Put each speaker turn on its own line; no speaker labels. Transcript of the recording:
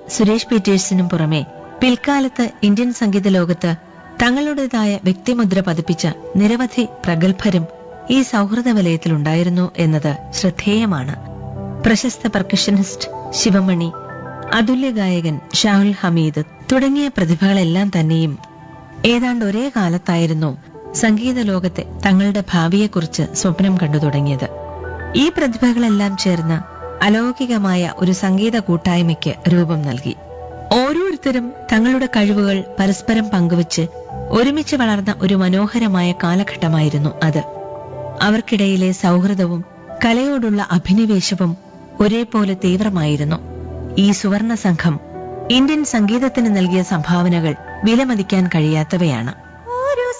സുരേഷ് പീറ്റേഴ്സിനും പുറമെ പിൽക്കാലത്ത് ഇന്ത്യൻ സംഗീത ലോകത്ത് തങ്ങളുടേതായ വ്യക്തിമുദ്ര പതിപ്പിച്ച നിരവധി പ്രഗത്ഭരും ഈ സൗഹൃദ വലയത്തിലുണ്ടായിരുന്നു എന്നത് ശ്രദ്ധേയമാണ് പ്രശസ്ത പെർക്കഷനിസ്റ്റ് ശിവമണി അതുല്യ ഗായകൻ ഷാഹുൽ ഹമീദ് തുടങ്ങിയ പ്രതിഭകളെല്ലാം തന്നെയും ഏതാണ്ട് ഒരേ കാലത്തായിരുന്നു സംഗീത ലോകത്തെ തങ്ങളുടെ ഭാവിയെക്കുറിച്ച് സ്വപ്നം കണ്ടു തുടങ്ങിയത് ഈ പ്രതിഭകളെല്ലാം ചേർന്ന് അലൗകികമായ ഒരു സംഗീത കൂട്ടായ്മയ്ക്ക് രൂപം നൽകി ഓരോരുത്തരും തങ്ങളുടെ കഴിവുകൾ പരസ്പരം പങ്കുവച്ച് ഒരുമിച്ച് വളർന്ന ഒരു മനോഹരമായ കാലഘട്ടമായിരുന്നു അത് അവർക്കിടയിലെ സൗഹൃദവും കലയോടുള്ള അഭിനിവേശവും ഒരേപോലെ തീവ്രമായിരുന്നു ഈ സുവർണ സംഘം ഇന്ത്യൻ സംഗീതത്തിന് നൽകിയ സംഭാവനകൾ വിലമതിക്കാൻ കഴിയാത്തവയാണ്